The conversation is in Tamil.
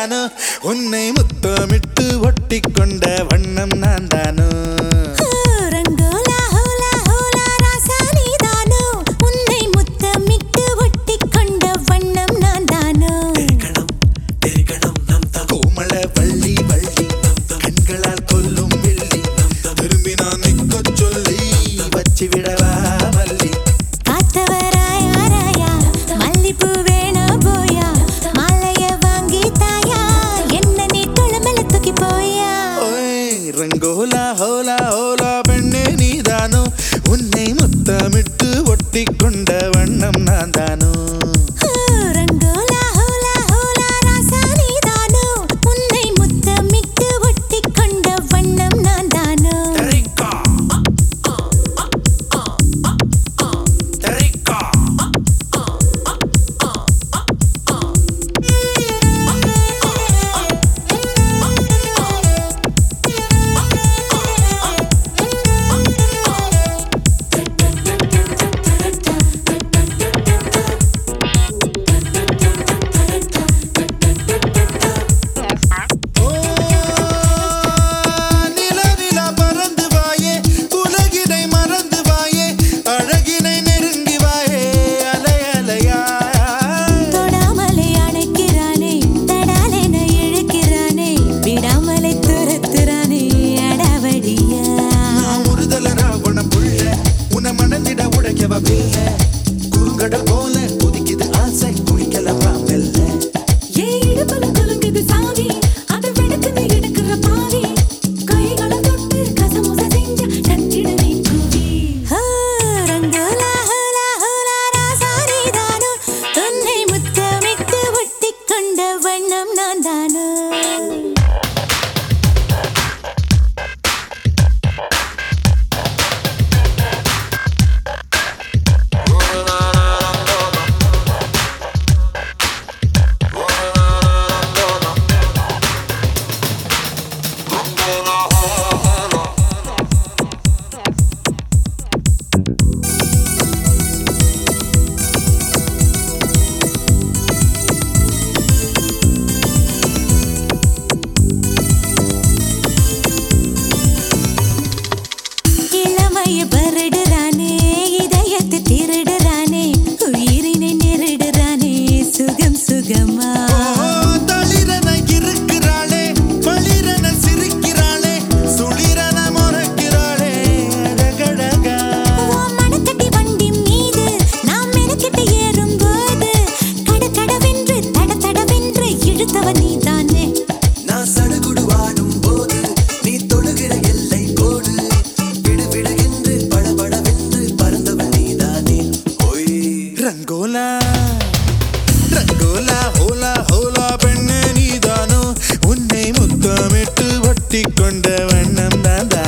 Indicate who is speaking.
Speaker 1: நீதானோ உன்னை முத்தமிட்டு ஒட்டிக்கொண்ட வண்ணம் நான் தானோ
Speaker 2: ரங்கோலா ஹோலா ஹோலா ராசா நீதானோ உன்னை முத்தமிட்டு ஒட்டிக்கொண்ட வண்ணம் நான் தானோ
Speaker 1: கோமள வள்ளி வள்ளி கண்களால் கொல்லும் வெள்ளி திரும்பி நான் நிற்கச் சொல்லி வச்சு விடவா மல்லி
Speaker 2: காத்தவராயா ராயா மல்லிப்பூ வேணா போயா மாலைய வாங்கி தாயா என்ன நீ குளமல தூக்கி போயா
Speaker 1: ஓய் ரங்கோலா ஹோலா ஹோலா பெண்ணே நீதானோ உன்னை முத்தமிட்டு ஒட்டிக்கொண்ட வண்ணம் நான் தானோ
Speaker 2: ரங்கோலா ஹோலா ஹோலா ராசா நீதானோ உன்னை முத்தமிட்டு ஒட்டிக்கொண்ட வண்ணம் நான் தானோ
Speaker 1: நிலவிலா பறந்து வாயே உலகினை மறந்து வாயே அழகினை நெருங்கி வாயே அலை அலையா
Speaker 2: தொடாமலே அணைக்கிறானே தடாலென இழுக்கிறானே விடாமலே துரத்துறானே அடவடியா
Speaker 1: முறுதல ராவண புள்ள உன மணந்திட உடைக்கவ பில்ல குறுங்கடல் போல கொதிக்குது ஆசை குளிக்கலவா மெல்ல
Speaker 2: ஏன் இடுப்புல குலுங்குது சாவி அதை வெடுக்குது எடுக்கிற பாவி கைகளை தொட்டு கசமுச செஞ்ச நச்சிடுவே கூவி ரங்கோலா ஹோலா ஹோலா ராசா நீதானோ உன்னை முத்தமிட்டு ஒட்டிக்கொண்ட வண்ணம் நான் தானோ இளமைய பருடுறானே இதயத்தை திருடுறானே உயிரினை நெருடுறானே சுகம் சுகமா
Speaker 1: ஓ, தளிரென இருக்கிறாளே பளிரென சிரிக்கிறாளே சுளிரென முறைக்கிறாளே அழகழகா
Speaker 2: உன் மனத்தட்டி வண்டி மீது நாம் மெனக்கெட்டு ஏறும்போது கடகடவென்று தட தடவென்று இழுத்தவ நீதானே
Speaker 3: நான் சடுகுடு வாடும் போது நீ தொடுகிற எல்லை கோடு விடு விடு என்று படபடவென்று பறந்தவள் நீதானே ஒய்
Speaker 1: ரங்கோலா ரங்கோலா ஹோலா ஹோலா பெண்ணே நீதானோ உன்னை முத்தமிட்டு ஒட்டிக்கொண்ட வண்ணம் தான்